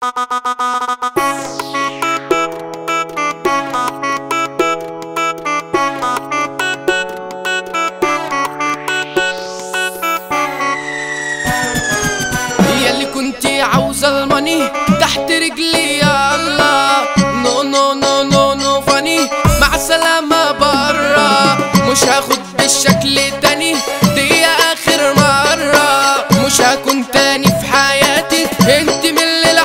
هي اللي كنتي عاوزة الماني تحت رجلي يا الله نو نو نو نو نو فاني مع السلامة برا مش هاخد بالشكل تاني دي اخر مرة مش هكون تاني في حياتي انت من الليلة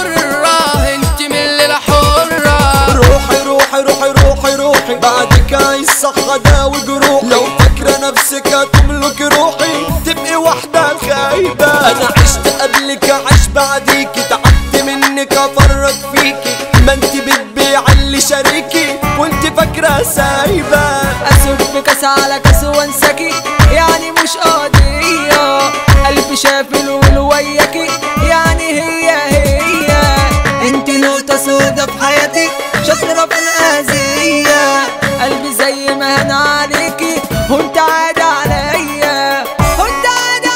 حرة انت من الليلة حرة روحي روحي روحي روحي روحي بعدك عايز صخدة جروحي لو فاكرة نفسك هتملك روحي تبقي واحدة خايبة أنا عشت قبلك عاش بعديكي تعبت منك أفرج فيكي ما انت بتبيع اللي شاريكي وانت فاكرة سايبة اسف كاس على كاس وانساكي يعني مش قضية قلبي شاف الول وياكي يعني هي هي انت نقطة سودة في حياتي شاطرة في الأذية قلبي زي ما هنا عليكي وانت عادي عليا وانت عادي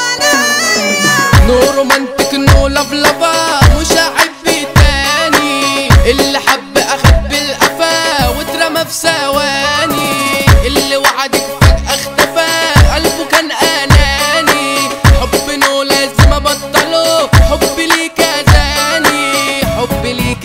عليا نو رومانتك نو لاف لافا مش هحب تاني اللي حب اخد بالقفا واترمى في ثواني اللي وعدك فجأة اختفى قلبه كان اناني حب نو لازم ابطله حب ليك اذاني حب ليك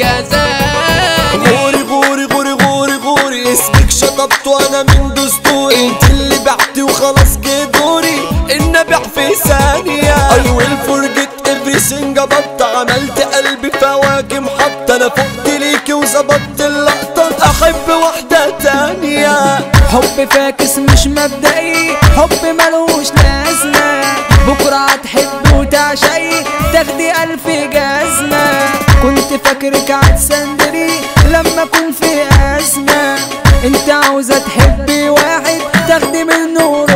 اذاني غوري غوري غوري غوري غوري اسمك شطبت وانا من دستوري انت اللي بعتي وخلاص جه دوري ان ابيع في ثانية I will forget everything بط عملت قلبي فواكه محطة انا فقت ليكي وظبطت اللقطة احب واحدة تانية حب فاكس مش مبدئي حب ملوش لازمة بكرة هتحب وتعشقي تاخدي ألف جزمة كنت فاكرك هتسندري لما أكون في أزمة انت عاوزة تحبي واحد تاخدي منه